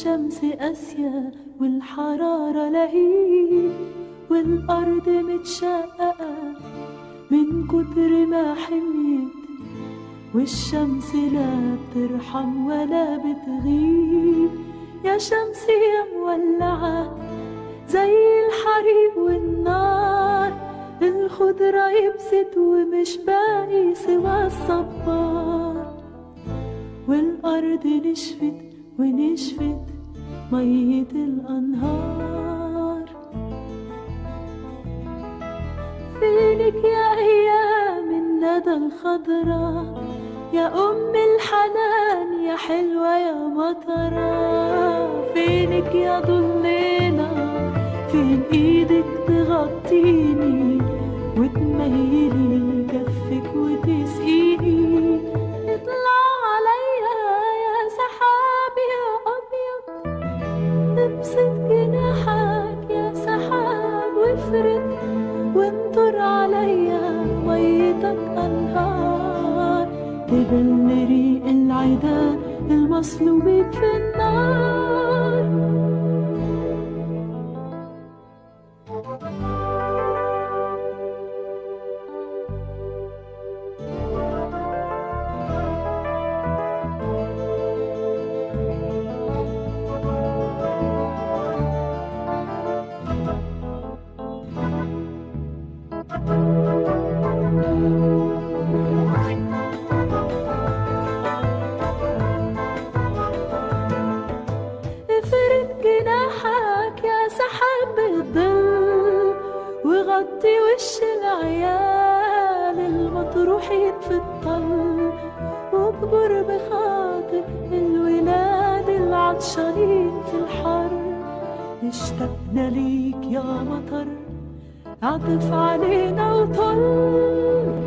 الشمس قاسية والحرارة لهيب والأرض متشققة من كتر ما حميت والشمس لا بترحم ولا بتغيب يا شمس يا مولعة زي الحريق والنار الخضرة يبست ومش باقي سوى الصبار والأرض نشفت ونشفت مية الأنهار فينك يا أيام الندى الخضرا يا أم الحنان يا حلوة يا مطرة فينك يا ضليلة فين إيدك تغطيني وتميلي كفك وتسقيني اطلع عليا يا سحاب يا أبيض ابسط جناحك يا سحاب وافرد وانطر عليا ميتك أنهار تبل ريق العدا المصلوبين في النار افرد جناحك يا سحاب الظل وغطي وش العيال المطروحين في الطل واكبر بخاطر الولاد العطشانين في الحر اشتقنا ليك يا مطر عطف علينا وطل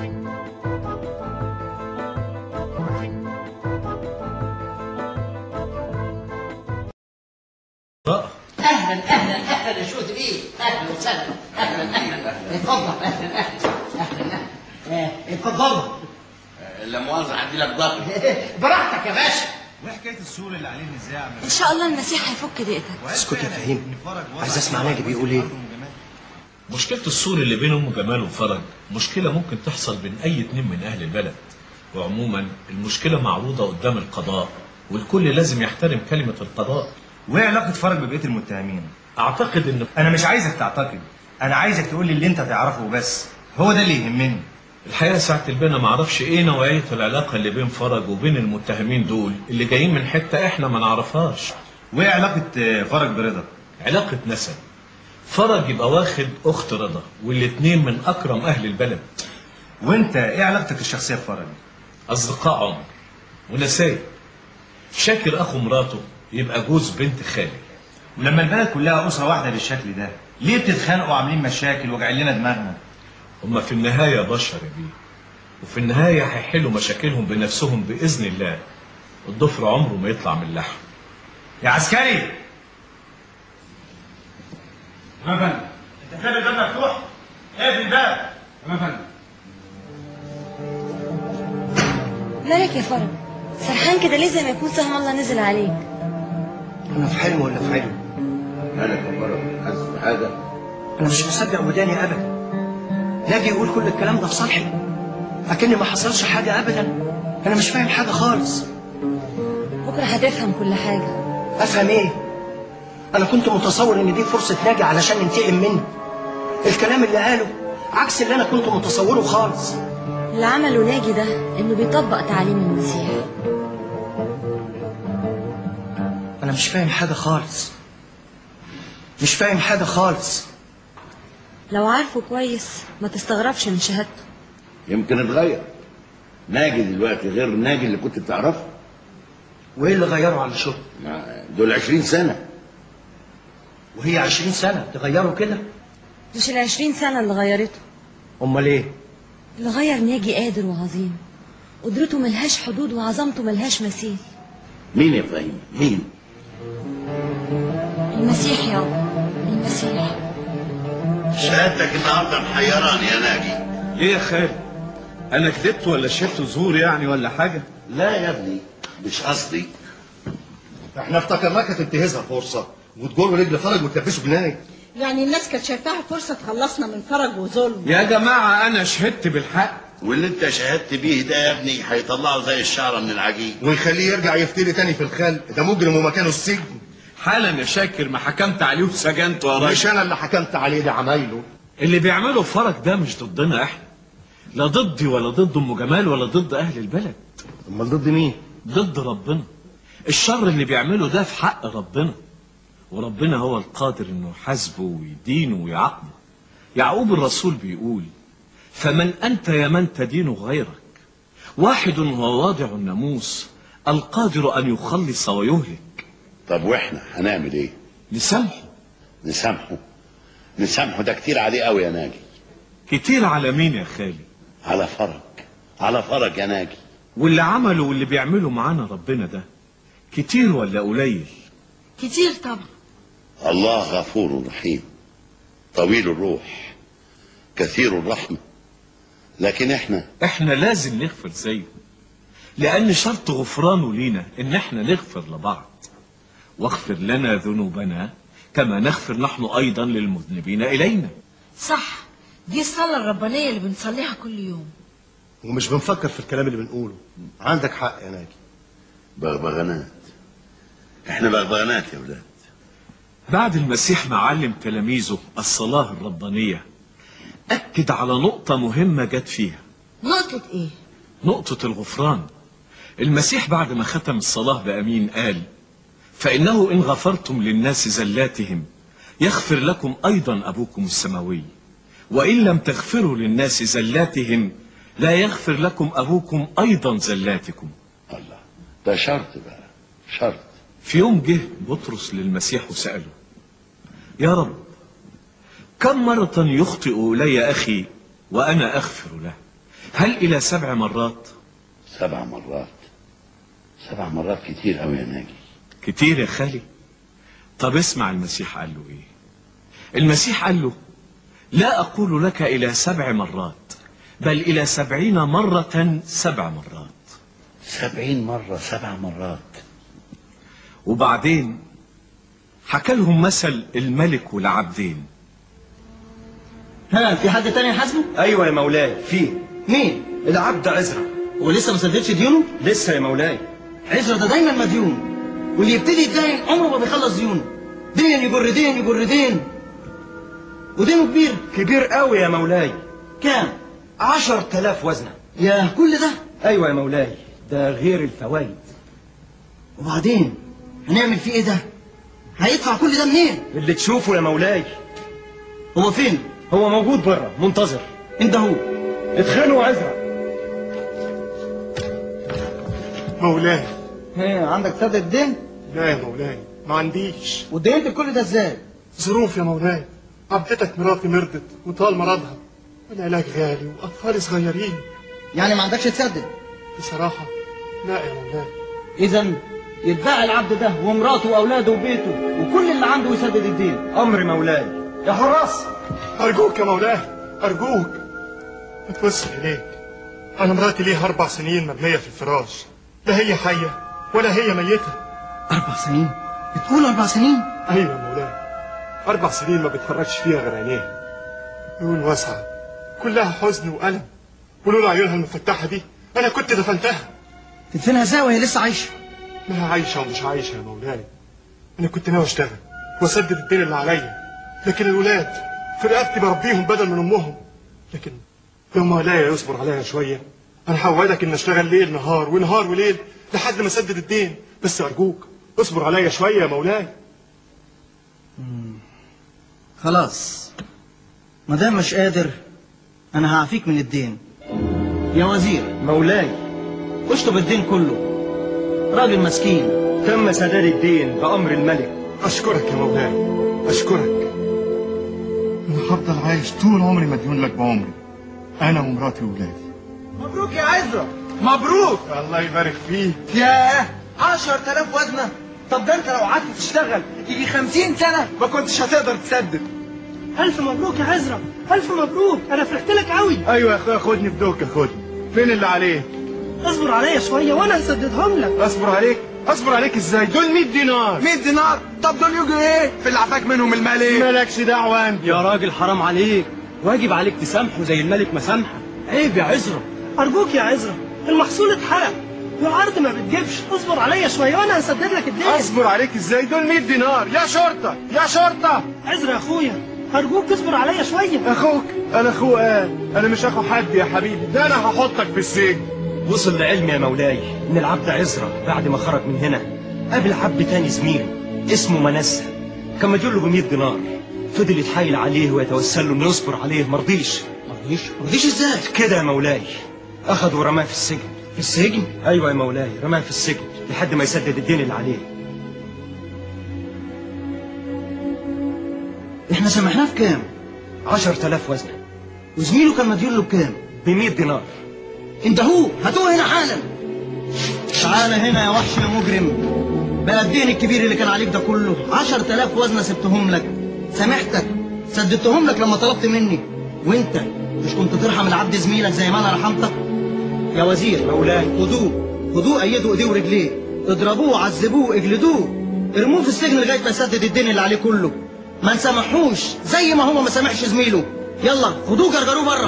اهلا اهلا اهلا يا شوت بيه اهلا وسهلا اهلا اهلا اتفضل اهلا اهلا اهلا اهلا اتفضلوا لا مؤاخذة عندي لك ضغط براحتك يا باشا وايه حكايه السور اللي عليه نزاع ان شاء الله المسيح هيفك ضيقتك اسكت يا فهيم عايز اسمع ناجي بيقول ايه مشكلة السور اللي بين أم جمال وفرج مشكلة ممكن تحصل بين أي اتنين من أهل البلد وعموما المشكلة معروضة قدام القضاء والكل لازم يحترم كلمة القضاء وايه علاقه فرج ببقيه المتهمين أعتقد إن انا مش عايزك تعتقد انا عايزك تقول لي اللي انت تعرفه بس هو ده اللي يهمني الحقيقة ساعة البنا معرفش إيه نوعية العلاقة اللي بين فرج وبين المتهمين دول اللي جايين من حتة إحنا ما نعرفهاش وايه علاقه آه، فرج برضا علاقة نسب فرج يبقى واخد أخت رضا والاتنين من أكرم أهل البلد وانت ايه علاقتك الشخصيه بفرج أصدقاء عمر ونسايب شاكر أخو مراته يبقى جوز بنت خالي ولما البلد كلها اسره واحده بالشكل ده ليه بتتخانقوا وعاملين مشاكل وجعلنا لنا دماغنا هما في النهاية بشر يا بيه وفي النهاية هيحلوا مشاكلهم بنفسهم بإذن الله الضفر عمره ما يطلع من اللحم يا عسكري يا فندم انت سايب الباب مفتوح اقفل الباب يا فندم مالك يا فرج سرحان كده ليه زي ما يكون سهم الله نزل عليك انا في حلم ولا في حلم مالك يا فرج حاسس بحاجة انا مش مصدق وداني ابدا ناجي يقول كل الكلام ده في صالحي اكن ما حصلش حاجه ابدا انا مش فاهم حاجه خالص بكره هتفهم كل حاجه افهم ايه انا كنت متصور ان دي فرصه ناجي علشان ننتقم منه الكلام اللي قاله عكس اللي انا كنت متصوره خالص اللي عمله ناجي ده انه بيطبق تعاليم المسيح انا مش فاهم حاجه خالص مش فاهم حاجه خالص لو عارفه كويس ما تستغربش من شهادته يمكن اتغير ناجي دلوقتي غير ناجي اللي كنت بتعرفه وايه اللي غيره على شغل ما دول 20 سنة وهي عشرين سنه تغيروا كده مش العشرين سنة اللي غيرته امال ايه اللي غير ناجي قادر وعظيم قدرته ملهاش حدود وعظمته ملهاش مثيل مين يا فهيم مين المسيح يابا المسيح شهادتك النهارده محيراني يا ناجي ليه يا خالد انا كذبت ولا شفت زور يعني ولا حاجه لا يا ابني مش قصدي احنا افتكرناك هتنتهزها فرصه وتجر رجل فرج وتلبسه جناي يعني الناس كانت شايفاها فرصة تخلصنا من فرج وظلم يا جماعة أنا شهدت بالحق واللي انت شهدت بيه ده يا ابني هيطلعه زي الشعره من العجين ويخليه يرجع يفتري تاني في الخلق ده مجرم ومكانه السجن حالا يا شاكر ما حكمت عليه وسجنته يا راجل مش انا اللي حكمت عليه ده عمايله اللي بيعمله فرج ده مش ضدنا احنا لا ضدي ولا ضد ام جمال ولا ضد اهل البلد امال ضد مين ضد ربنا الشر اللي بيعمله ده في حق ربنا وربنا هو القادر انه يحاسبه ويدينه ويعاقبه يعقوب الرسول بيقول فمن انت يا من تدين غيرك واحد هو واضع الناموس القادر ان يخلص ويهلك طب واحنا هنعمل ايه نسامحه نسامحه نسامحه ده كتير عليه قوي يا ناجي كتير على مين يا خالي على فرج على فرج يا ناجي واللي عمله واللي بيعمله معانا ربنا ده كتير ولا قليل كتير طبعا الله غفور رحيم طويل الروح كثير الرحمه لكن احنا احنا لازم نغفر زيه لان شرط غفرانه لينا ان احنا نغفر لبعض واغفر لنا ذنوبنا كما نغفر نحن ايضا للمذنبين الينا صح دي الصلاة الربانية اللي بنصليها كل يوم ومش بنفكر في الكلام اللي بنقوله عندك حق يا ناجي بغبغانات احنا بغبغانات يا ولاد بعد المسيح ما علم تلاميذه الصلاة الربانية أكد على نقطة مهمة جت فيها نقطة ايه نقطة الغفران المسيح بعد ما ختم الصلاة بأمين قال فإنه إن غفرتم للناس زلاتهم يغفر لكم أيضا أبوكم السماوي وإن لم تغفروا للناس زلاتهم لا يغفر لكم أبوكم أيضا زلاتكم الله ده شرط بقى شرط في يوم جه بطرس للمسيح وسأله يا رب كم مرة يخطئ إلي أخي وأنا أغفر له هل إلى سبع مرات سبع مرات سبع مرات كتير قوي يا ناجي كتير يا خالي طب اسمع المسيح قال له ايه المسيح قال له لا اقول لك الى سبع مرات بل الى سبعين مرة سبع مرات سبعين مرة سبع مرات وبعدين حكى لهم مثل الملك والعبدين ها في حد تاني يحاسبه؟ ايوه يا مولاي في مين؟ العبد عزرا ولسه ما سددش ديونه؟ لسه يا مولاي عزرا ده دايما مديون واللي يبتدي يتدين عمره ما بيخلص ديونه دين يجر دين يجر دين ودينه كبير كبير قوي يا مولاي كام؟ عشر تلاف وزنة يا كل ده ايوه يا مولاي ده غير الفوائد وبعدين هنعمل فيه ايه ده؟ هيدفع كل ده منين؟ اللي تشوفه يا مولاي هو فين؟ هو موجود بره منتظر انت هو اتخانقوا عزرا مولاي ها عندك سدد الدين؟ لا يا مولاي ما عنديش ودينت كل ده ازاي؟ ظروف يا مولاي عبدتك مراتي مرضت وطال مرضها والعلاج غالي واطفالي صغيرين يعني ما عندكش تسدد بصراحه لا يا مولاي اذا يتباع العبد ده ومراته واولاده وبيته وكل اللي عنده يسدد الدين امر مولاي يا حراس ارجوك يا مولاي ارجوك اتوسل اليك انا مراتي ليها اربع سنين مبنيه في الفراش لا هي حيه ولا هي ميته اربع سنين بتقول اربع سنين ايوه يا مولاي اربع سنين ما بتخرجش فيها غير عينيها عيون واسعه كلها حزن والم ولولا عيونها المفتحه دي انا كنت دفنتها تدفنها ازاي وهي لسه عايشه ما هي عايشه ومش عايشه يا مولاي انا كنت ناوي اشتغل واسدد الدين اللي عليا لكن الولاد في رقبتي بربيهم بدل من امهم لكن لو مولاي يصبر عليا شويه انا هوعدك ان اشتغل ليل نهار ونهار وليل لحد ما اسدد الدين بس ارجوك اصبر عليا شويه يا مولاي خلاص ما دام مش قادر انا هعفيك من الدين يا وزير مولاي اشطب الدين كله راجل مسكين تم سداد الدين بامر الملك اشكرك يا مولاي اشكرك انا هفضل عايش طول عمري مديون لك بعمري انا ومراتي وولادي مبروك يا عزرا مبروك الله يبارك فيك ياه عشر تلاف وزنة طب ده انت لو قعدت تشتغل يجي خمسين سنة ما كنتش هتقدر تسدد ألف مبروك يا عزرا ألف مبروك أنا فرحت لك قوي ايوه يا اخويا خدني بدوكة خدني فين اللي عليه اصبر عليا شوية وأنا هسددهم لك اصبر عليك اصبر عليك ازاي دول 100 دينار 100 دينار طب دول يجوا ايه في اللي عفاك منهم الماليه مالكش دعوه انت يا راجل حرام عليك واجب عليك تسامحه زي الملك ما سامحه عيب يا عزرا ارجوك يا عزرا المحصول اتحرق العرض ما بتجيبش اصبر عليا شويه وانا هسدد لك الدين اصبر عليك ازاي دول 100 دينار يا شرطه يا شرطه عزرا يا اخويا ارجوك اصبر عليا شويه اخوك انا اخوه قال انا مش اخو حد يا حبيبي ده انا هحطك في السجن وصل لعلمي يا مولاي ان العبد عزرا بعد ما خرج من هنا قابل عبد تاني زميله اسمه منسى كان مديله ب 100 دينار فضل يتحايل عليه ويتوسل له انه يصبر عليه مرضيش مرضيش مرضيش ازاي كده يا مولاي اخذ ورماه في السجن في السجن ايوه يا مولاي رماه في السجن لحد ما يسدد الدين اللي عليه احنا سامحناه في كام 10000 وزنه وزميله كان مديون له بكام ب 100 دينار انت هو هاتوه هنا حالا تعالى هنا يا وحش يا مجرم بقى الدين الكبير اللي كان عليك ده كله عشر تلاف وزنة سبتهم لك سامحتك سددتهم لك لما طلبت مني وانت مش كنت ترحم العبد زميلك زي ما انا رحمتك يا وزير مولاي خدوه خدوه ايدوا ايديه ورجليه اضربوه عذبوه اجلدوه ارموه في السجن لغايه ما يسدد الدين اللي عليه كله ما نسامحوش زي ما هو ما سامحش زميله يلا خدوه جرجروه بره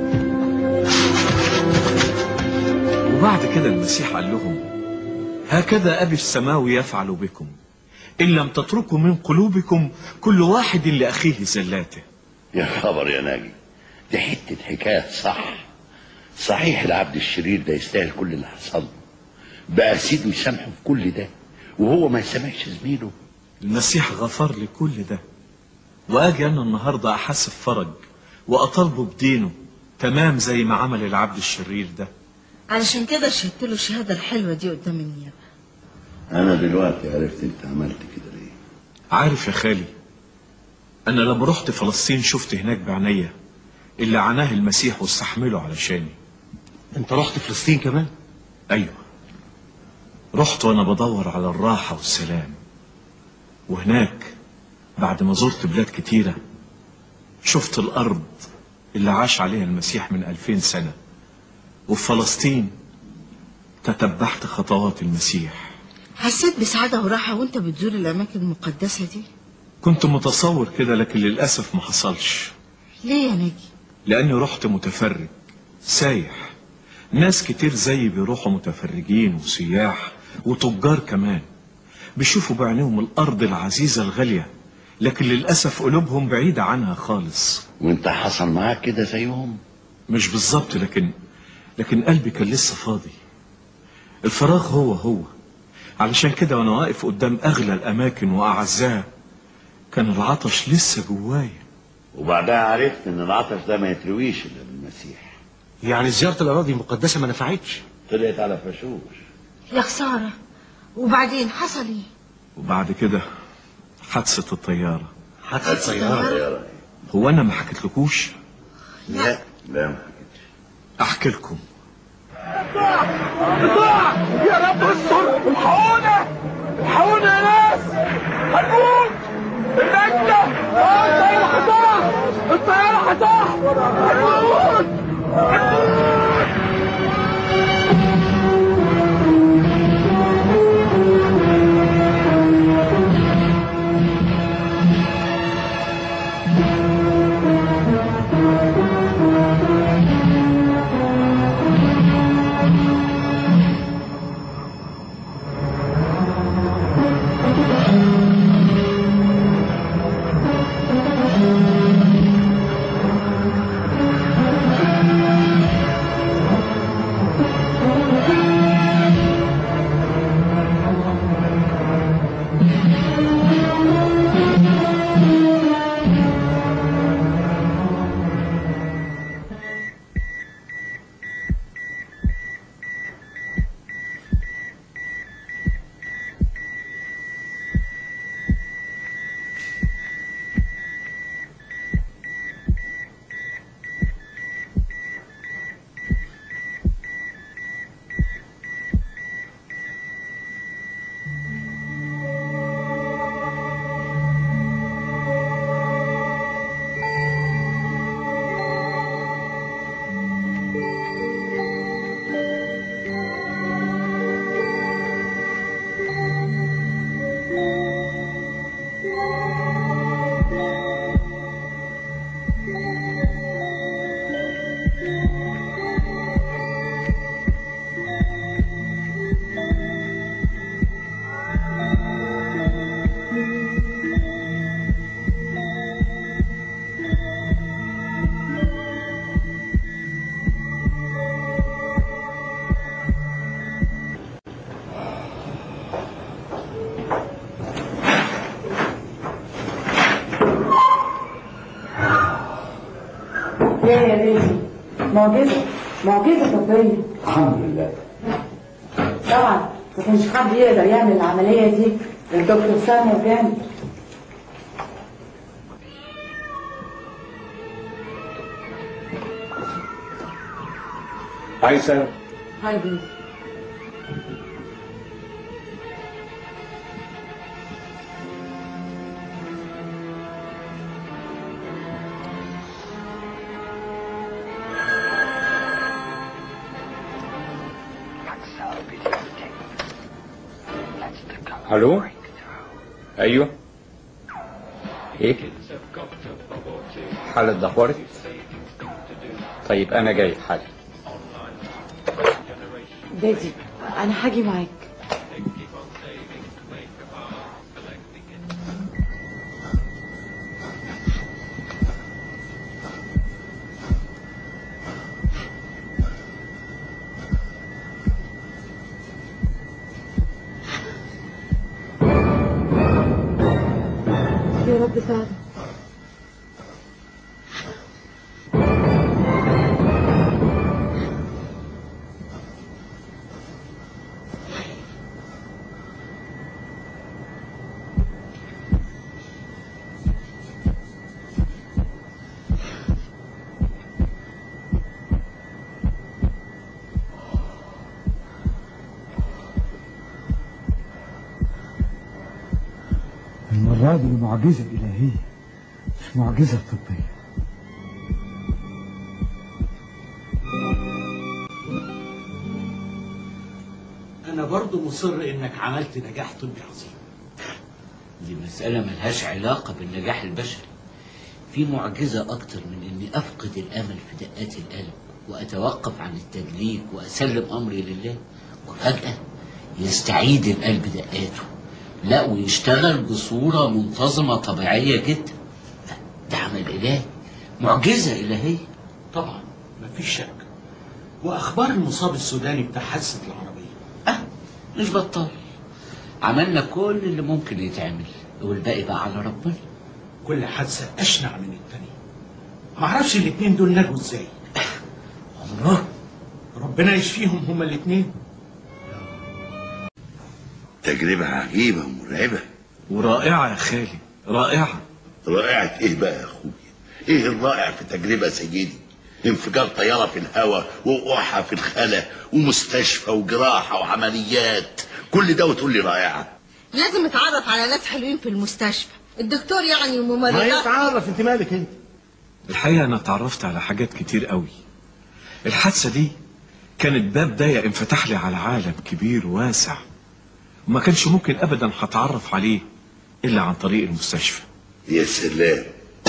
وبعد كده المسيح قال لهم هكذا أبي السماوي يفعل بكم إن لم تتركوا من قلوبكم كل واحد لأخيه زلاته يا خبر يا ناجي دي حتة حكاية صح صحيح العبد الشرير ده يستاهل كل اللي حصل له بقى سيده يسامحه في كل ده وهو ما يسامحش زميله المسيح غفر لي كل ده وأجي أنا النهاردة أحاسب فرج وأطالبه بدينه تمام زي ما عمل العبد الشرير ده علشان كده شهدت له الشهاده الحلوه دي قدام النيابه انا دلوقتي عرفت انت عملت كده ليه عارف يا خالي أنا لما رحت فلسطين شفت هناك بعينيا اللي عناه المسيح واستحمله علشاني انت رحت فلسطين كمان أيوة رحت وأنا بدور على الراحة والسلام وهناك بعد ما زرت بلاد كتيرة شفت الأرض اللي عاش عليها المسيح من ألفين سنة وفي فلسطين تتبعت خطوات المسيح حسيت بسعاده وراحه وانت بتزور الاماكن المقدسه دي كنت متصور كده لكن للأسف ما حصلش ليه يا ناجي لأني رحت متفرج سايح ناس كتير زيي بيروحوا متفرجين وسياح وتجار كمان بيشوفوا بعينيهم الأرض العزيزة الغالية لكن للأسف قلوبهم بعيدة عنها خالص وانت حصل معاك كده زيهم مش بالظبط لكن لكن قلبي كان لسه فاضي الفراغ هو هو علشان كده وانا واقف قدام اغلى الاماكن واعزها كان العطش لسه جوايا وبعدها عرفت ان العطش ده ما يترويش الا بالمسيح يعني زياره الاراضي المقدسه ما نفعتش طلعت على فشوش يا خساره وبعدين حصل ايه وبعد كده حادثة الطيارة حادثه طيارة هو انا ما حكيتلكوش لا لا ما احكي لكم يا رب استر الحقونا الحقونا يا ناس هنموت النجدة الطيارة هتقع الطيارة هتقع هنموت يا يا بيبي معجزة معجزة طبية الحمد لله طبعا ما كانش حد يقدر يعمل العملية دي الدكتور سامي وجامد هاي سام هاي بيبي الو ايوه ايه حالة دهورت طيب انا جاي حالا دادي انا هاجي معاك يا رب ساعدك المرة دي معجزة إلهية مش معجزة طبية أنا برضو مصر إنك عملت نجاح طبي عظيم دي مسألة ملهاش علاقة بالنجاح البشري في معجزة أكتر من إني أفقد الأمل في دقات القلب وأتوقف عن التدليك وأسلم أمري لله وفجأة يستعيد القلب دقاته لا ويشتغل بصورة منتظمة طبيعية جدا ده عمل إلهي معجزة إلهية طبعا مفيش شك وأخبار المصاب السوداني بتاع حادثة العربية مش بطال عملنا كل اللي ممكن يتعمل والباقي بقى على ربنا كل حادثة أشنع من التانية معرفش الاتنين دول نجوا إزاي عمره ربنا يشفيهم هما الاتنين تجربة عجيبة ومرعبة ورائعة يا خالي رائعة رائعة ايه بقى يا اخويا ايه الرائع في تجربة سيدي انفجار طيارة في الهواء ووقوعها في الخلا ومستشفى وجراحة وعمليات كل ده وتقول لي رائعة لازم اتعرف على ناس حلوين في المستشفى الدكتور يعني ما وممرضات يتعرف انت مالك انت الحقيقة أنا اتعرفت على حاجات كتير قوي الحادثة دي كانت باب ضيق انفتح لي على عالم كبير واسع وما كانش ممكن أبدا هتعرف عليه إلا عن طريق المستشفى يا سلام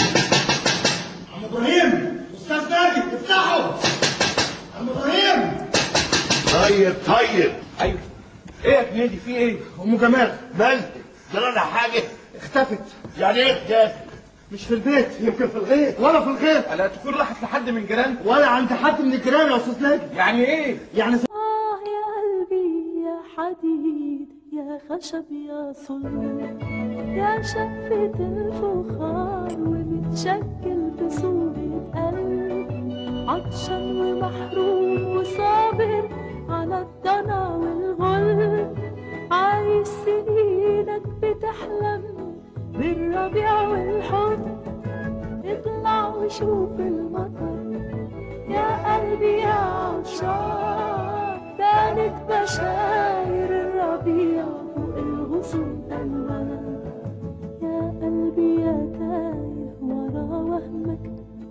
عم ابراهيم استاذ ناجي افتحوا عم ابراهيم طيب طيب ايوه ايه يا كنيدي في ايه ام جمال مال جرى لها حاجة اختفت يعني ايه اختفت مش في البيت يمكن في الغيط ولا في الغيط لا تكون راحت لحد من جيران ولا عند حد من الجيران يا استاذ ناجي يعني ايه يعني آه يا قلبي يا حديد يا خشب يا صلب يا شفة الفخار ومتشكل في صورة قلب عطشان ومحروم وصابر على الضنا والغل عايش سنينك بتحلم بالربيع والحب اطلع وشوف المطر يا قلبي يا عطشان بانت بشاير الربيع فوق الغصون ألوان يا قلبي يا تايه ورا وهمك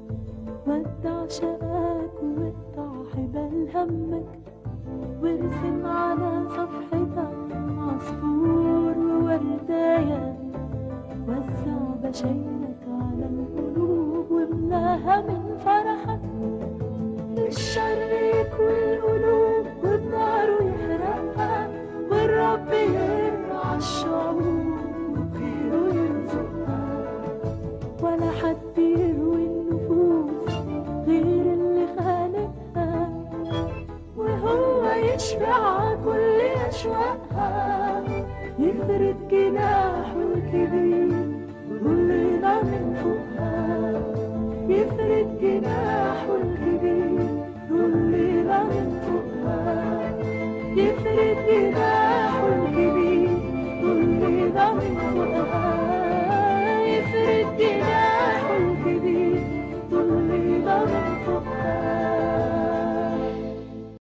ودع شقاك وقطع حبال همك وارسم على صفحتك عصفور ووردايه وزع بشايرك على القلوب واملاها من فرحك الشر يكوي القلوب والنار يحرقها والرب يرعى الشعوب وخيره يرزقها ولا حد يروي النفوس غير اللي خالقها وهو يشبع كل أشواقها يفرد جناحه الكبير ويطلع من فوقها يفرد جناحه ينادي